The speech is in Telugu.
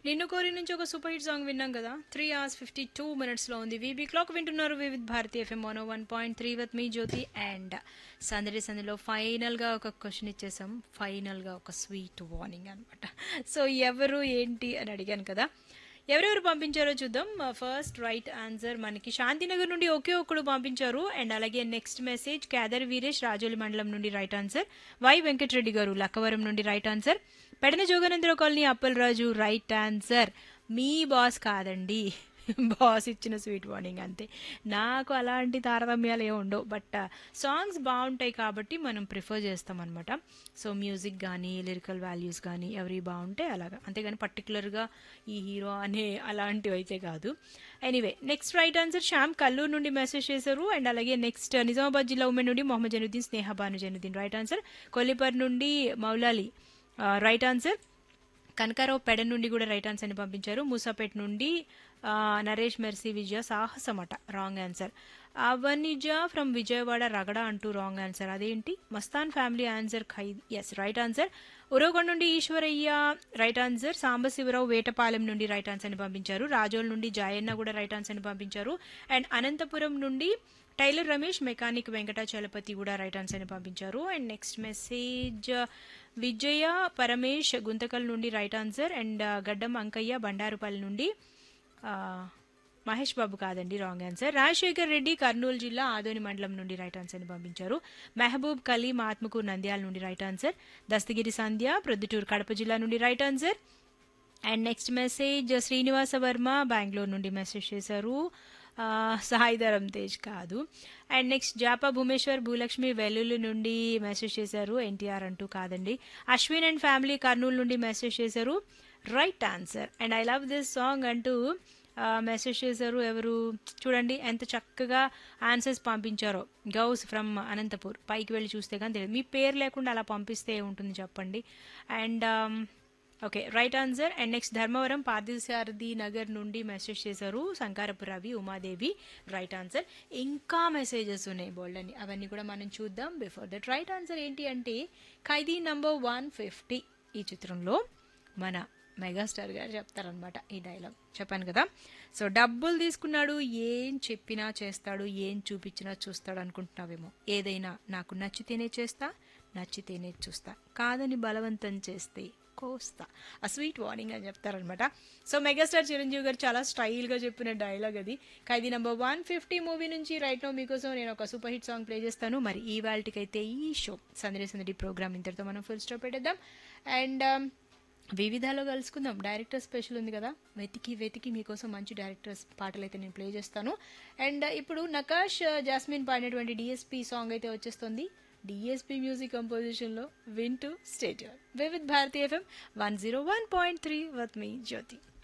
నిన్ను కోరి నుంచి ఒక సూపర్ హిట్ సాంగ్ విన్నాం కదా త్రీ అవర్స్ ఫిఫ్టీ టూ మినిట్స్లో ఉంది వీబీ క్లాక్ వింటున్నారు Vividh Bharati FM mono one point three with మీ జ్యోతి అండ్ సందడి సందడిలో ఫైనల్గా ఒక క్వశ్చన్ ఇచ్చేసాం ఫైనల్గా ఒక స్వీట్ వార్నింగ్ అనమాట సో ఎవరు ఏంటి అని అడిగాను కదా ఎవరెవరు పంపించారో చూద్దాం ఫస్ట్ రైట్ ఆన్సర్ మనకి శాంతినగర్ నుండి ఒకే ఒక్కడు పంపించారు అండ్ అలాగే నెక్స్ట్ మెసేజ్ కేదర్ వీరేష్ రాజోలి మండలం నుండి రైట్ ఆన్సర్ వై వెంకటరెడ్డి గారు లక్కవరం నుండి right answer Pedana Joganendra colony Appalaraju right answer మీ బాస్ కాదండి బాస్ ఇచ్చిన స్వీట్ వార్నింగ్ అంతే నాకు అలాంటి తారతమ్యాలు ఏమి ఉండవు బట్ సాంగ్స్ బాగుంటాయి కాబట్టి మనం ప్రిఫర్ చేస్తాం అనమాట సో మ్యూజిక్ కానీ లిరికల్ వాల్యూస్ కానీ ఎవరి బాగుంటే అలాగా అంతేగాని పర్టికులర్గా ఈ హీరో అనే అలాంటివి అయితే కాదు anyway next right answer Shyam Kalluru నుండి మెసేజ్ చేశారు అండ్ అలాగే నెక్స్ట్ నిజామాబాద్ జిల్లా ఉమెన్ నుండి మొహమ్మద్ జనుద్దీన్ స్నేహ భాను జనుద్దీన్ రైట్ ఆన్సర్ కొల్లిపర్ నుండి మౌలాలి రైట్ ఆన్సర్ కనకారావు పెడ నుండి కూడా రైట్ ఆన్సర్ ని పంపించారు మూసాపేట్ నుండి ఆ, నరేష్ మెర్సీ విజయ సాహసమట wrong answer Avanija from Vijayawada రగడ అంటూ రాంగ్ ఆన్సర్ అదేంటి మస్తాన్ ఫ్యామిలీ ఆన్సర్ ఖై ఎస్ రైట్ ఆన్సర్ ఉరవకొండ నుండి ఈశ్వరయ్య రైట్ ఆన్సర్ సాంబశివరావు వేటపాలెం నుండి రైట్ ఆన్సర్ ని పంపించారు రాజోల్ నుండి జయన్న కూడా రైట్ ఆన్సర్ ని పంపించారు అండ్ అనంతపురం నుండి టైలర్ రమేష్ మెకానిక్ వెంకటాచలపతి కూడా రైట్ ఆన్సర్ ని పంపించారు and next message Vijaya Paramesh Guntakal నుండి రైట్ ఆన్సర్ అండ్ గడ్డం అంకయ్య బండారుపల్లి నుండి ఆ, మహేష్ బాబు కాదండి రాంగ్ ఆన్సర్ రాజశేఖర్ రెడ్డి కర్నూలు జిల్లా ఆదోని మండలం నుండి రైట్ ఆన్సర్ ని పంపించారు మెహబూబ్ కలీం ఆత్మకూరు నంద్యాల నుండి రైట్ ఆన్సర్ దస్తగిరి సంధ్య ప్రొద్దుటూరు కడప జిల్లా నుండి right answer and next message Srinivasa Varma Bengaluru నుండి మెసేజ్ చేశారు ఆ, సాయిధరం తేజ్ కాదు అండ్ నెక్స్ట్ జాపా భూమేశ్వర్ భూలక్ష్మి వెల్లుల్లి నుండి మెసేజ్ చేశారు ఎన్టీఆర్ అంటూ కాదండి అశ్విన్ అండ్ ఫ్యామిలీ కర్నూలు నుండి మెసేజ్ చేశారు right answer and I love this song అంటూ మెసేజ్ చేశారు ఎవరు చూడండి ఎంత చక్కగా ఆన్సర్స్ పంపించారో గౌస్ ఫ్రమ్ అనంతపూర్ పైకి వెళ్ళి చూస్తే కానీ తెలియదు మీ పేరు లేకుండా అలా పంపిస్తే ఉంటుంది చెప్పండి and okay right answer and next Dharmavaram Parthasarathi Nagar నుండి మెసేజ్ చేశారు శంకారపు రవి ఉమాదేవి రైట్ ఆన్సర్ ఇంకా మెసేజెస్ ఉన్నాయి బోల్డ్ అని అవన్నీ కూడా మనం చూద్దాం బిఫోర్ దట్ రైట్ ఆన్సర్ ఏంటి అంటే ఖైదీ నంబర్ వన్ ఫిఫ్టీ ఈ చిత్రంలో మన మెగాస్టార్ గారు చెప్తారనమాట ఈ డైలాగ్ చెప్పాను కదా సో డబ్బులు తీసుకున్నాడు ఏం చెప్పినా చేస్తాడు ఏం చూపించినా చూస్తాడు అనుకుంటున్నావేమో ఏదైనా నాకు నచ్చితేనే చేస్తా నచ్చితేనే చూస్తా కాదని బలవంతం చేస్తే కోస్తా ఆ స్వీట్ వార్నింగ్ అని చెప్తారనమాట సో మెగాస్టార్ చిరంజీవి గారు చాలా స్టైల్గా చెప్పిన డైలాగ్ అది Khaidi number one fifty movie నుంచి రైట్ నో మీకోసం నేను ఒక సూపర్ హిట్ సాంగ్ ప్లే చేస్తాను మరి ఈ అయితే ఈ షో సందడి సందడి ప్రోగ్రామ్ ఇంతటితో మనం ఫుల్ స్టాప్ పెట్టేద్దాం అండ్ వివిధాలో కలుసుకుందాం డైరెక్టర్ స్పెషల్ ఉంది కదా వెతికి వెతికి మీకోసం మంచి డైరెక్టర్స్ పాటలు అయితే నేను ప్లే చేస్తాను అండ్ ఇప్పుడు నకాష్ జాస్మిన్ పాడినటువంటి డిఎస్పి సాంగ్ అయితే వచ్చేస్తుంది డిఎస్పి మ్యూజిక్ కంపోజిషన్లో వింటూ state Vividh Bharati FM one zero one point three with మీ జ్యోతి